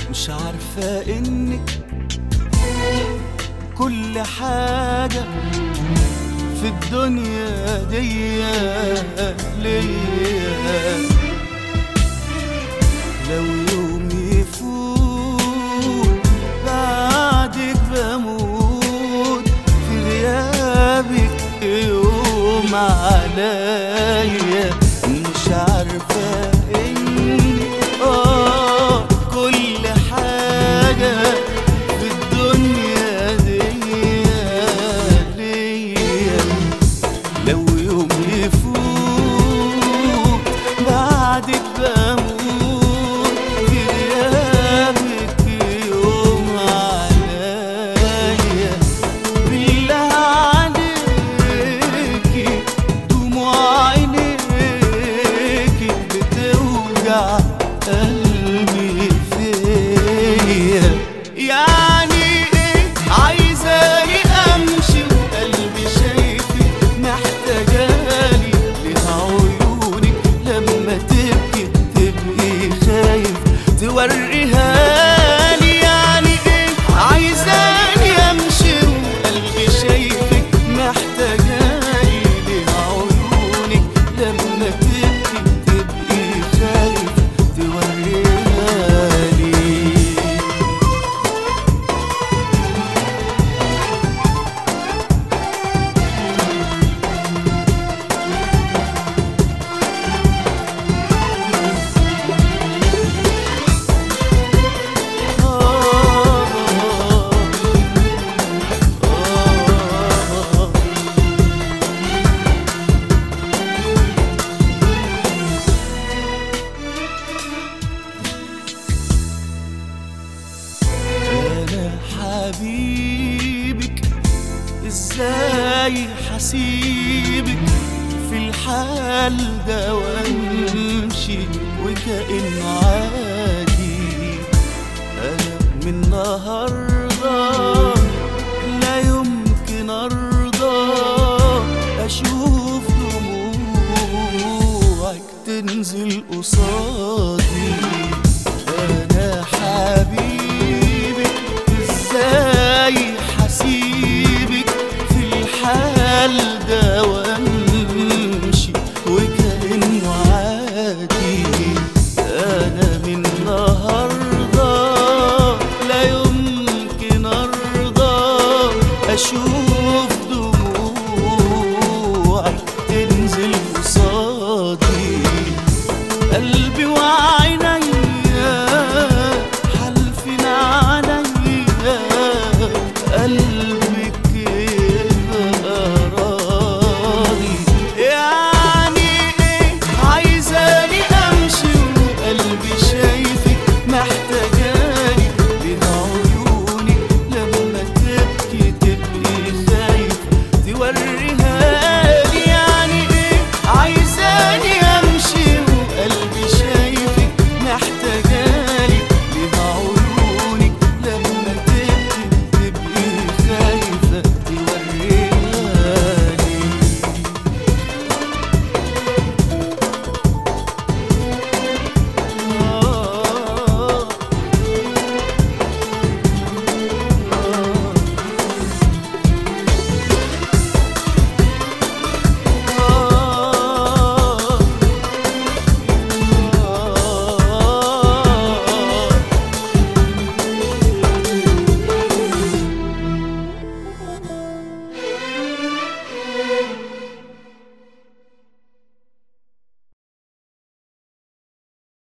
مش عارفة انك كل حاجة في الدنيا دي ليا لو يوم يفوت بعدك بموت في غيابك يوم عليا مش عارفة اني اه كل حاجة في الدنيا دي ليا لو يوم يفوت بعدك بموت في غيابك يوم عليا بالله عليكي دموع عينيكي بتوجع قلبي فيا يعني ايه عايزاني امشي وقلبي شايفك محتاجالي لها عيونك لما تبكي تبقي خايف توريها لي يعني ايه عايزاني امشي وقلبي شايفك محتاجالي لها عيونك لما تبكي تبقي خايف توريها لي انا حبيبك ازاي حسيبك في الحال ده وامشي وكأنه عادي انا من النهارده لا يمكن ارضى اشوف دموعك تنزل قصادي